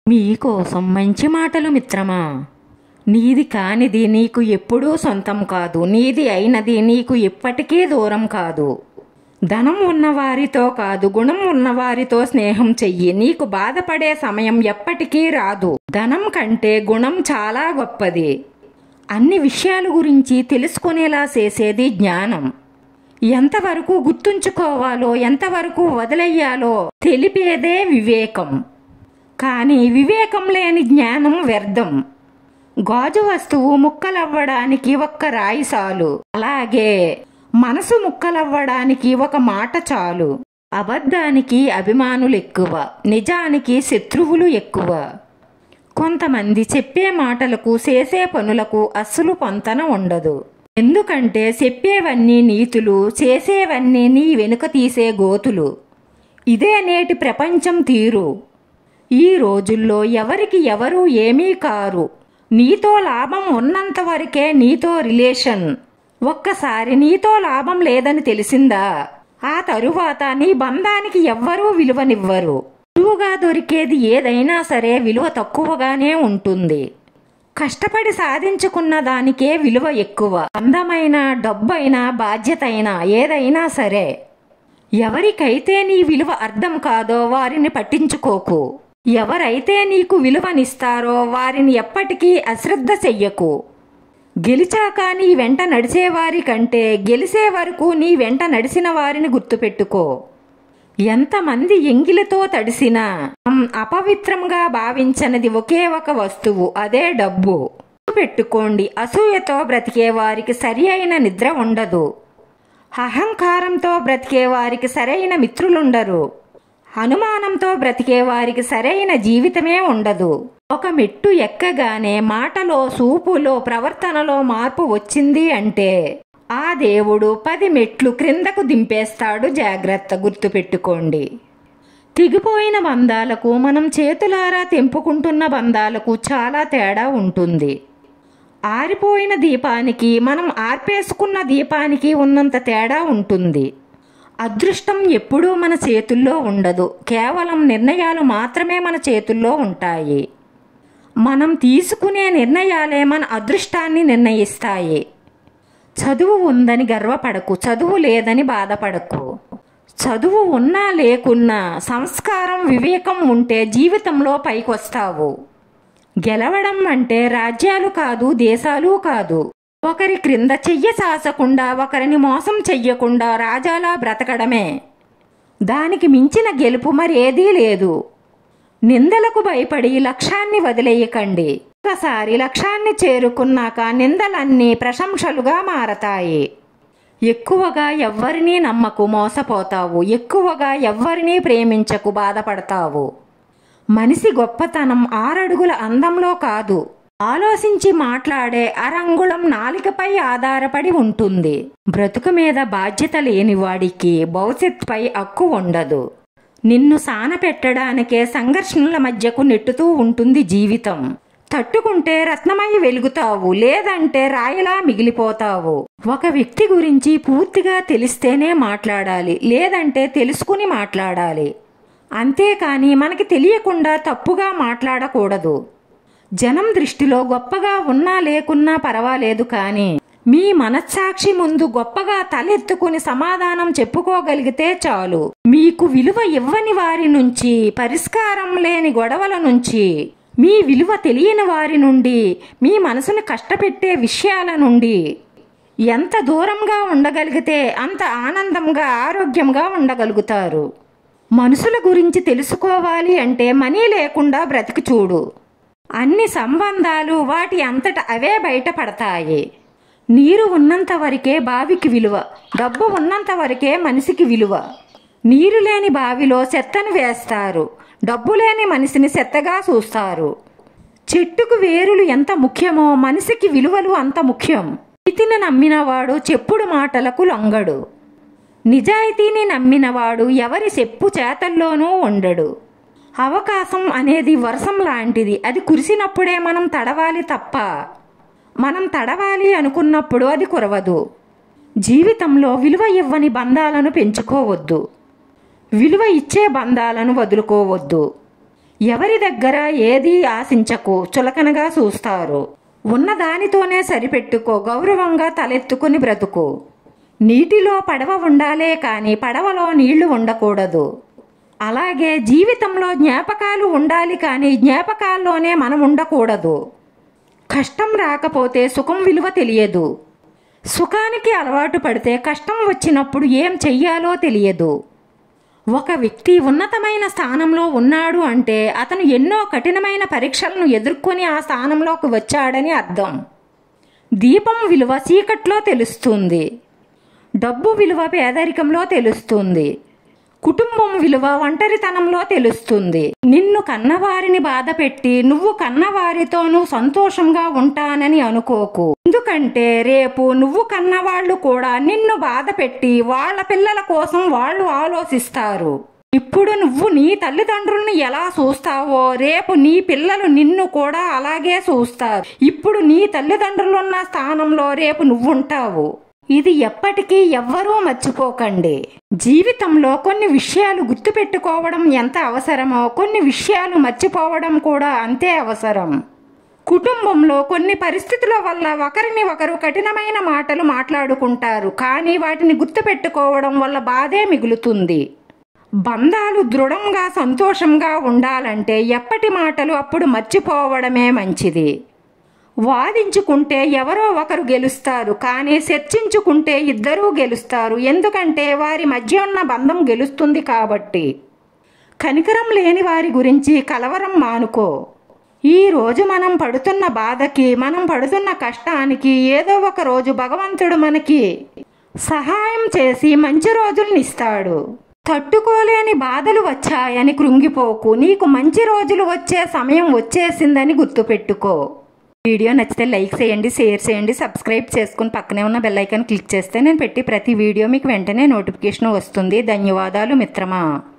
మీకోసం మంచి మాటలు మిత్రమా నీది కానిది నీకు ఎప్పుడూ సొంతం కాదు నీది అయినది నీకు ఎప్పటికీ దూరం కాదు ధనం ఉన్నవారితో కాదు గుణం ఉన్నవారితో స్నేహం చెయ్యి నీకు బాధపడే సమయం ఎప్పటికీ రాదు ధనం కంటే గుణం చాలా గొప్పది అన్ని విషయాల గురించి తెలుసుకునేలా చేసేది జ్ఞానం ఎంతవరకు గుర్తుంచుకోవాలో ఎంతవరకు వదిలేయాలో తెలిపేదే వివేకం కానీ వివేకం లేని జ్ఞానం వ్యర్థం గాజు వస్తువు ముక్కలవ్వడానికి ఒక్క రాయి చాలు అలాగే మనసు ముక్కలవ్వడానికి ఒక మాట చాలు అబద్ధానికి అభిమానులు ఎక్కువ నిజానికి శత్రువులు ఎక్కువ కొంతమంది చెప్పే మాటలకు చేసే పనులకు అస్సలు పొంతన ఉండదు ఎందుకంటే చెప్పేవన్నీ నీతులు చేసేవన్నీ నీ వెనుక తీసే గోతులు ఇదే నేటి ప్రపంచం తీరు ఈ రోజుల్లో ఎవరికి ఎవరు ఏమీ కారు నీతో లాభం ఉన్నంత వరకే నీతో రిలేషన్ ఒక్కసారి నీతో లాభం లేదని తెలిసిందా ఆ తరువాత నీ బంధానికి ఎవ్వరూ విలువనివ్వరు సులువుగా దొరికేది ఏదైనా సరే విలువ తక్కువగానే ఉంటుంది కష్టపడి సాధించుకున్న దానికే విలువ ఎక్కువ అందమైన డబ్బైనా బాధ్యత అయినా ఏదైనా సరే ఎవరికైతే నీ విలువ అర్థం కాదో వారిని పట్టించుకోకు ఎవరైతే నీకు విలువనిస్తారో వారిని ఎప్పటికీ అశ్రద్ధ చెయ్యకు గెలిచాక నీ వెంట నడిచేవారి కంటే గెలిసే వరకు నీ వెంట నడిచిన వారిని గుర్తుపెట్టుకో ఎంతమంది ఎంగిలితో తడిసినా మ్, అపవిత్రంగా భావించనిది ఒకే ఒక వస్తువు అదే డబ్బు పెట్టుకోండి అసూయతో బ్రతికే వారికి సరి అయిన నిద్ర ఉండదు అహంకారంతో బ్రతికే వారికి సరైన మిత్రులుండరు అనుమానంతో బ్రతికే వారికి సరైన జీవితమే ఉండదు ఒక మెట్టు ఎక్కగానే మాటలో సూపులో ప్రవర్తనలో మార్పు వచ్చింది అంటే ఆ దేవుడు పది మెట్లు క్రిందకు దింపేస్తాడు జాగ్రత్త గుర్తుపెట్టుకోండి తెగిపోయిన బంధాలకు మనం చేతులారా తెంపుకుంటున్న బంధాలకు చాలా తేడా ఉంటుంది ఆరిపోయిన దీపానికి మనం ఆర్పేసుకున్న దీపానికి ఉన్నంత తేడా ఉంటుంది అదృష్టం ఎప్పుడూ మన చేతుల్లో ఉండదు కేవలం నిర్ణయాలు మాత్రమే మన చేతుల్లో ఉంటాయి మనం తీసుకునే నిర్ణయాలే మన అదృష్టాన్ని నిర్ణయిస్తాయి చదువు ఉందని గర్వపడకు చదువు లేదని బాధపడకు చదువు ఉన్నా లేకున్నా సంస్కారం వివేకం ఉంటే జీవితంలో పైకొస్తావు గెలవడం అంటే రాజ్యాలు కాదు దేశాలు కాదు ఒకరి క్రింద చెయ్య సాసకుండా ఒకరిని మోసం చెయ్యకుండా రాజాలా బ్రతకడమే దానికి మించిన గెలుపు మరేదీ లేదు నిందలకు భయపడి లక్ష్యాన్ని వదిలేయకండి ఒకసారి లక్ష్యాన్ని చేరుకున్నాక నిందలన్నీ ప్రశంసలుగా మారతాయి ఎక్కువగా ఎవ్వరినీ నమ్మకు మోసపోతావు ఎక్కువగా ఎవ్వరినీ ప్రేమించకు బాధపడతావు మనిషి గొప్పతనం ఆరడుగుల అందంలో కాదు ఆలోచించి మాట్లాడే అరంగుళం నాలికపై ఆధారపడి ఉంటుంది బ్రతుకు మీద బాధ్యత లేని వాడికి భవిష్యత్పై హక్కు ఉండదు నిన్ను సానపెట్టడానికే సంఘర్షణల మధ్యకు నెట్టుతూ ఉంటుంది జీవితం తట్టుకుంటే రత్నమై వెలుగుతావు లేదంటే రాయిలా మిగిలిపోతావు ఒక వ్యక్తి గురించి పూర్తిగా తెలిస్తేనే మాట్లాడాలి లేదంటే తెలుసుకుని మాట్లాడాలి అంతేకాని మనకి తెలియకుండా తప్పుగా మాట్లాడకూడదు జనం దృష్టిలో గొప్పగా ఉన్నా లేకున్నా పర్వాలేదు కానీ మీ మనస్సాక్షి ముందు గొప్పగా తలెత్తుకుని సమాధానం చెప్పుకోగలిగితే చాలు మీకు విలువ ఇవ్వని వారి నుంచి పరిష్కారం లేని గొడవల నుంచి మీ విలువ తెలియని వారి నుండి మీ మనసును కష్టపెట్టే విషయాల నుండి ఎంత దూరంగా ఉండగలిగితే అంత ఆనందంగా ఆరోగ్యంగా ఉండగలుగుతారు మనుషుల గురించి తెలుసుకోవాలి అంటే మనీ లేకుండా బ్రతికి చూడు అన్ని సంబంధాలు వాటి అంతట అవే బయటపడతాయి నీరు ఉన్నంత వరకే బావికి విలువ డబ్బు ఉన్నంత వరకే మనిషికి విలువ నీరు లేని బావిలో చెత్తను వేస్తారు డబ్బు లేని మనిషిని చెత్తగా చూస్తారు చెట్టుకు వేరులు ఎంత ముఖ్యమో మనిషికి విలువలు అంత ముఖ్యం నీతిని నమ్మినవాడు చెప్పుడు మాటలకు లొంగడు నిజాయితీని నమ్మినవాడు ఎవరి చెప్పు చేతల్లోనూ ఉండడు అవకాశం అనేది వర్షం లాంటిది అది కురిసినప్పుడే మనం తడవాలి తప్ప మనం తడవాలి అనుకున్నప్పుడు అది కురవదు జీవితంలో విలువ ఇవ్వని బంధాలను పెంచుకోవద్దు విలువ ఇచ్చే బంధాలను వదులుకోవద్దు ఎవరి దగ్గర ఏది ఆశించకు చులకనగా చూస్తారు ఉన్నదానితోనే సరిపెట్టుకో గౌరవంగా తలెత్తుకుని బ్రతుకు నీటిలో పడవ ఉండాలే కానీ పడవలో నీళ్లు ఉండకూడదు అలాగే జీవితంలో జ్ఞాపకాలు ఉండాలి కానీ జ్ఞాపకాల్లోనే మనం ఉండకూడదు కష్టం రాకపోతే సుఖం విలువ తెలియదు సుఖానికి అలవాటు పడితే కష్టం వచ్చినప్పుడు ఏం చెయ్యాలో తెలియదు ఒక వ్యక్తి ఉన్నతమైన స్థానంలో ఉన్నాడు అంటే అతను ఎన్నో కఠినమైన పరీక్షలను ఎదుర్కొని ఆ స్థానంలోకి వచ్చాడని అర్థం దీపం విలువ చీకట్లో తెలుస్తుంది డబ్బు విలువ పేదరికంలో తెలుస్తుంది కుటుంబం విలువ ఒంటరితనంలో తెలుస్తుంది నిన్ను కన్నవారిని బాధ పెట్టి నువ్వు కన్నవారితోనూ సంతోషంగా ఉంటానని అనుకోకు ఎందుకంటే రేపు నువ్వు కన్నవాళ్ళు కూడా నిన్ను బాధ పెట్టి వాళ్ళ పిల్లల కోసం వాళ్ళు ఆలోచిస్తారు ఇప్పుడు నువ్వు నీ తల్లిదండ్రుల్ని ఎలా చూస్తావో రేపు నీ పిల్లలు నిన్ను కూడా అలాగే చూస్తారు ఇప్పుడు నీ తల్లిదండ్రులున్న స్థానంలో రేపు నువ్వుంటావు ఇది ఎప్పటికీ ఎవ్వరూ మర్చిపోకండి జీవితంలో కొన్ని విషయాలు గుర్తుపెట్టుకోవడం ఎంత అవసరమో కొన్ని విషయాలు మర్చిపోవడం కూడా అంతే అవసరం కుటుంబంలో కొన్ని పరిస్థితుల వల్ల ఒకరిని ఒకరు కఠినమైన మాటలు మాట్లాడుకుంటారు కానీ వాటిని గుర్తుపెట్టుకోవడం వల్ల బాధే మిగులుతుంది బంధాలు దృఢంగా సంతోషంగా ఉండాలంటే ఎప్పటి మాటలు అప్పుడు మర్చిపోవడమే మంచిది వాదించుకుంటే ఎవరో ఒకరు గెలుస్తారు కానీ చర్చించుకుంటే ఇద్దరూ గెలుస్తారు ఎందుకంటే వారి మధ్య ఉన్న బంధం గెలుస్తుంది కాబట్టి కనికరం లేని వారి గురించి కలవరం మానుకో ఈ రోజు మనం పడుతున్న బాధకి మనం పడుతున్న కష్టానికి ఏదో ఒక రోజు భగవంతుడు మనకి సహాయం చేసి మంచి రోజుల్నిస్తాడు తట్టుకోలేని బాధలు వచ్చాయని కృంగిపోకు నీకు మంచి రోజులు వచ్చే సమయం వచ్చేసిందని గుర్తుపెట్టుకో వీడియో నచ్చితే లైక్ చేయండి షేర్ చేయండి సబ్స్క్రైబ్ చేసుకుని పక్కనే ఉన్న బెల్ ఐకాన్ క్లిక్ చేస్తే నేను పెట్టి ప్రతి వీడియో మీకు వెంటనే నోటిఫికేషన్ వస్తుంది ధన్యవాదాలు మిత్రమా